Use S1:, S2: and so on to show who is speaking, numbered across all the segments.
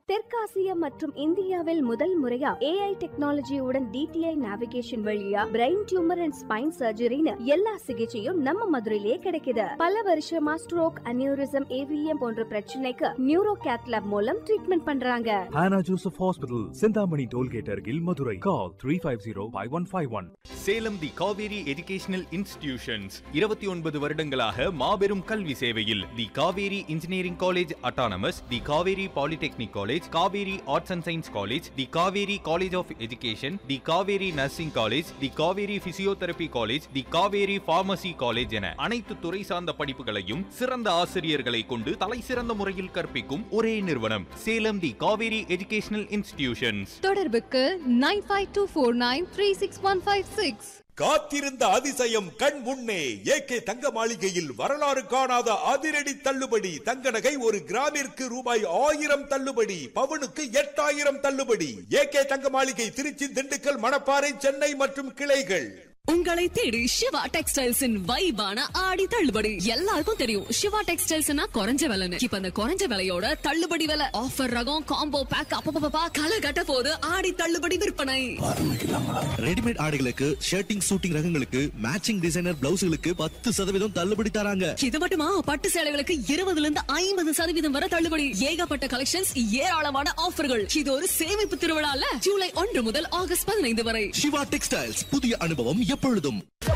S1: தெற்காசிய மற்றும் இந்தியாவில் முதல் முறையா ஏஐ டெக்னாலஜியுடன் டிடிஐ நேவிகேஷன் வழியா பிரெயின் டியூமர் அண்ட் ஸ்பைன் சர்ஜரின்னு எல்லா சிகிச்சையும் நம்ம மதுரையிலே கிடைக்குது பல வருஷமா ஸ்ட்ரோக் அனியூரிசம் ஏவிஎம் போன்ற பிரச்சனைக்கு நியூரோ கேத்லாப் மூலம் ட்ரீட்மெண்ட் பண்றாங்க
S2: Hannah Joseph Hospital, Sindhamani Tollgate Argil, Madurai. Call 350-5151.
S3: Salem the Kavery educational institutions இருபத்தி ஒன்பது வருடங்களாக மாபெரும் கல்வி சேவையில் the Kavery engineering college autonomous the Kavery polytechnic college Kavery arts and science college the Kavery college of education the Kavery nursing college the Kavery physiotherapy college the Kavery pharmacy college என அனைத்து துறை சார்ந்த படிப்புகளையும் சிறந்த ஆசிரியர்களை கொண்டு தலை சிறந்த முறையில் கற்பிக்கும் ஒரே நிறுவனம் Salem the Kavery educational institutions
S4: தொடர்புக்கு nine five two four nine three six one five six
S5: காத்திருந்த அதிசயம் கண் முன்னே ஏகே தங்க மாளிகையில் வரலாறு காணாத அதிரடி தள்ளுபடி தங்க நகை ஒரு கிராமிற்கு ரூபாய் ஆயிரம் தள்ளுபடி பவுனுக்கு எட்டாயிரம் தள்ளுபடி ஏகே தங்க மாளிகை திருச்சி திண்டுக்கல் மணப்பாறை சென்னை மற்றும் கிளைகள்
S6: உங்களை தேடி சிவா டெக்ஸ்டைல்ஸின் வைபான ஆடி தள்ளுபடி எல்லாருக்கும் தெரியும் சிவா டெக்ஸ்டைல்ஸ்னா குறைஞ்ச விலைன்னு இப்ப அந்த குறைஞ்ச விலையோட தள்ளுபடி விலை ஆஃபர் ரகம் காம்போ பேக் அப்பப்பா கலை கட்ட போது ஆடி தள்ளுபடி விற்பனை
S7: ரெடிமேட் ஆடைகளுக்கு ஷர்ட்டிங் சூட்டிங் ரகங்களுக்கு மேட்சிங் டிசைனர் பிளவுஸ்களுக்கு பத்து சதவீதம் தள்ளுபடி தராங்க
S6: இது மட்டுமா பட்டு சேலைகளுக்கு இருபதுல இருந்து ஐம்பது சதவீதம் வரை தள்ளுபடி ஏகப்பட்ட கலெக்ஷன்ஸ் ஏராளமான ஆஃபர்கள் இது ஒரு சேமிப்பு திருவிழால ஜூலை ஒன்று முதல் ஆகஸ்ட் பதினைந்து வரை
S7: சிவா டெக்ஸ்டைல்ஸ் புதிய அனுபவம் எப்பொழுதும்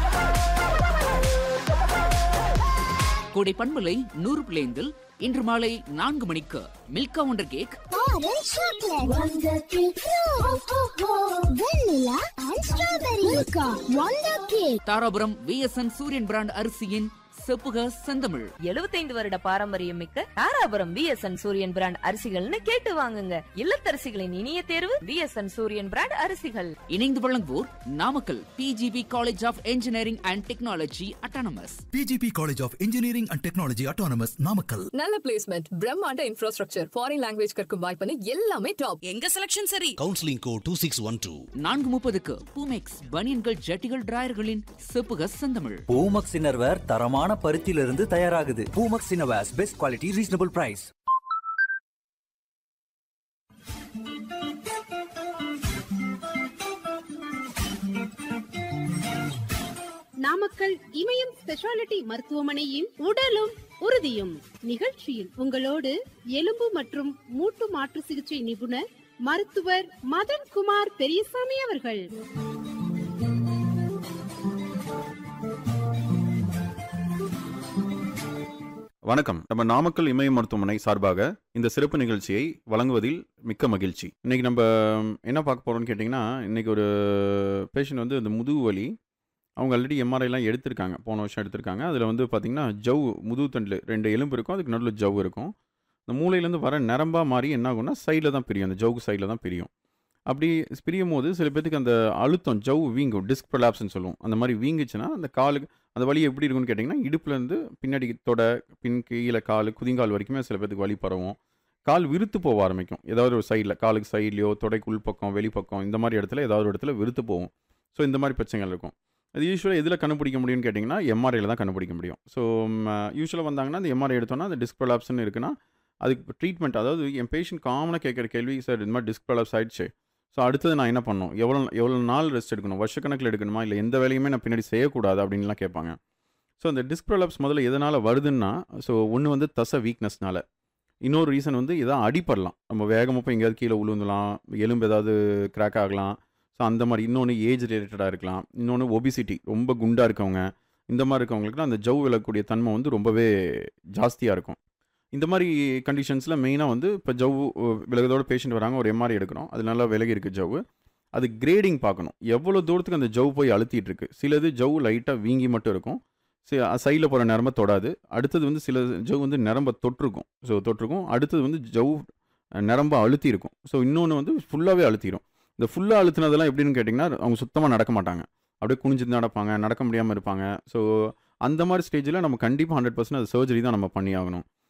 S8: கோடை பண்பலை நூறு பிளேந்தில் இன்று மாலை நான்கு மணிக்கு Milka wonder cake
S9: Wonder cake, vanilla and strawberry. Milka, Wonder cake.
S8: Dharapuram VSN Suriyan brand அரிசியின் செப்புக செந்தமிழ்
S10: எழுபத்தைந்து வருட பாரம்பரியம் மிக்க தாராபுரம் பிஎஸ்என் சூரியன் பிராண்ட் அரிசிகள்னு கேட்டு வாங்குங்க இல்லத்தரசிகளின் இனிய தேர்வு பிஎஸ்என் சூரியன் பிராண்ட் அரிசிகள்
S8: இணைந்து வழங்குவோர் Namakkal PGP college of engineering and technology autonomous
S7: PGP college of engineering and technology autonomous Namakkal
S6: நல்ல பிளேஸ்மெண்ட் பிரம்மாண்ட இன்ஃப்ராஸ்ட்ரக்சர் ஃபாரின் லாங்குவேஜ் கற்கும் வாய்ப்புன்னு எல்லாமே டாப் எங்க செலக்ஷன் சரி
S7: counselling code two six one two
S8: நான்கு முப்பதுக்கு பூமெக்ஸ் பனியன்கள் ஜட்டிகள் டிராயர்களின் செப்புக செந்தமிழ்
S11: பூமக்ஸ் இன்னர்வேர் தரமான பருத்தியிலிருந்து தயாராகுது Poomex innerwears best quality reasonable price
S12: Namakkal Imayam speciality மருத்துவமனையின் உடலும் உறுதியும் நிகழ்ச்சியில் உங்களோடு எலும்பு மற்றும் மூட்டு மாற்று சிகிச்சை நிபுணர் மருத்துவர் மதன் குமார் பெரியசாமி அவர்கள்
S13: வணக்கம் நம்ம நாமக்கல் இமய மருத்துவமனை சார்பாக இந்த சிறப்பு நிகழ்ச்சியை வழங்குவதில் மிக்க மகிழ்ச்சி இன்னைக்கு நம்ம என்ன பார்க்க போறோம்னு கேட்டிங்கன்னா இன்னைக்கு ஒரு பேஷண்ட் வந்து இந்த முதுகு வலி அவங்க ஆல்ரெடி எம்ஆர்ஐலாம் எடுத்திருக்காங்க போன வருஷம் எடுத்திருக்காங்க அதில் வந்து பார்த்திங்கன்னா ஜவ் முதுகு தண்டில் ரெண்டு எலும்பு இருக்கும் அதுக்கு நடுவில் ஜவ் இருக்கும் இந்த மூளையிலேருந்து வர நரம்பாக மாறி என்ன ஆகும்னா சைடில் தான் பிரியும் அந்த ஜவ்வு சைடில் தான் பிரியும் அப்படி பிரியும் போது சில பேத்துக்கு அந்த அழுத்தம் ஜவ் வீங்கும் டிஸ்க் ப்ரலாப்ஸ்னு சொல்லுவோம் அந்த மாதிரி வீங்குச்சுன்னா அந்த காலுக்கு அந்த வலி எப்படி இருக்கும்னு கேட்டிங்கன்னா இடுப்புலேருந்து பின்னாடி தொடை பின் கீழே கால் குதிங்கால் வரைக்குமே சில பேத்துக்கு வலி பரவும் கால் விருத்து போக ஆரம்பிக்கும் ஏதாவது ஒரு சைடில் காலுக்கு சைட்லையோ தொடைக்கு உள்பக்கம் வெளிப்பக்கம் இந்த மாதிரி இடத்துல ஏதாவது ஒரு இடத்துல விருத்து போகும் ஸோ இந்த மாதிரி பிரச்சனைகள் இருக்கும் அது யூஸ்வலாக எதில் கண்டுபிடிக்க முடியும்னு கேட்டிங்கன்னா எம்ஆர்ஐயில் தான் கண்டுபிடிக்க முடியும் ஸோ யூஸ்வலாக வந்தாங்கன்னா அந்த எம்ஆர்ஐ எடுத்தோன்னா அந்த டிஸ்க் ப்ரலாப்ஸ்னு இருக்குன்னா அதுக்கு ட்ரீட்மெண்ட் அதாவது என் பேஷண்ட் காமனாக கேட்குற கேள்வி சார் இந்த மாதிரி டிஸ்க் ப்ரலாப்ஸ் ஆயிடுச்சு ஸோ அடுத்தது நான் என்ன பண்ணணும் எவ்வளோ எவ்வளோ நாள் ரெஸ்ட் எடுக்கணும் வருஷக்கணக்கில் எடுக்கணுமா இல்லை எந்த வேலையுமே நான் பின்னாடி செய்யக்கூடாது அப்படின்லாம் கேட்பாங்க ஸோ அந்த டிஸ்க் ப்ரலாப்ஸ் முதல்ல எதனால் வருதுன்னா ஸோ ஒன்று வந்து தசை வீக்னஸ்னால இன்னொரு ரீசன் வந்து இதான் அடிப்படலாம் நம்ம வேகமாக போய் எங்கேயாவது கீழே விழுந்துலாம் எலும்பு ஏதாவது கிராக் ஆகலாம் ஸோ அந்த மாதிரி இன்னொன்று ஏஜ் ரிலேட்டடாக இருக்கலாம் இன்னொன்று ஒபிசிட்டி ரொம்ப குண்டாக இருக்கவங்க இந்த மாதிரி இருக்கவங்களுக்கு அந்த ஜவ் விழக்கூடிய தன்மை வந்து ரொம்பவே ஜாஸ்தியாக இருக்கும் இந்த மாதிரி கண்டிஷன்ஸில் மெயினாக வந்து இப்போ ஜவ் விலகதோட பேஷண்ட் வராங்க ஒரு எம்ஆர்ஐ எடுக்கிறோம் அது நல்லா விலகி இருக்குது ஜவ் அது கிரேடிங் பார்க்கணும் எவ்வளோ தூரத்துக்கு அந்த ஜவ் போய் அழுத்திட்டு இருக்கு சிலது ஜவ் லைட்டாக வீங்கி மட்டும் இருக்கும் சைடில் போகிற நரம்ப தொடாது அடுத்தது வந்து சில ஜவ் வந்து நரம்ப தொட்டிருக்கும் ஸோ தொட்டிருக்கும் அடுத்தது வந்து ஜவ் நரம்ப அழுத்தி இருக்கும் ஸோ இன்னொன்று வந்து ஃபுல்லாகவே அழுத்திடும் இந்த ஃபுல்லாக அழுத்தினதெல்லாம் எப்படின்னு கேட்டிங்கன்னா அவங்க சுத்தமாக நடக்க மாட்டாங்க அப்படியே குனிஞ்சு நடப்பாங்க நடக்க முடியாமல் இருப்பாங்க ஸோ அந்த மாதிரி ஸ்டேஜில் நம்ம கண்டிப்பாக ஹண்ட்ரட் பர்சன்ட் அது சர்ஜரி தான் நம்ம பண்ணி ஆகணும்